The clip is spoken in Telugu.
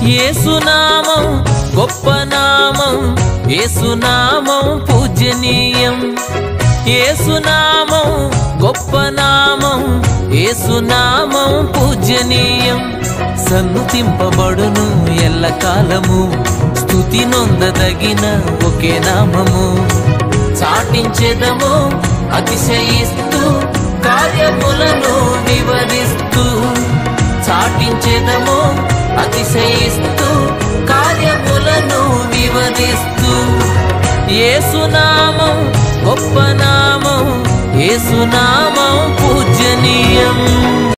ఏసునామం గొప్ప నామం ఏసునామం పూజనీయం ఏసునామం గొప్ప నామం ఏసునామం పూజనీయం సన్నుతింపబడును ఎల్లకాలము స్తుతి నొందదగిన ఒకే నామము చాటించెదము అతిశయిస్తూ కార్యములను వివరిస్తూ చాటించెదము అతిశయిస్తూ కార్యములను వివరిస్తూ ఏసునామం గొప్ప నామం ఏసునామం పూజనీయం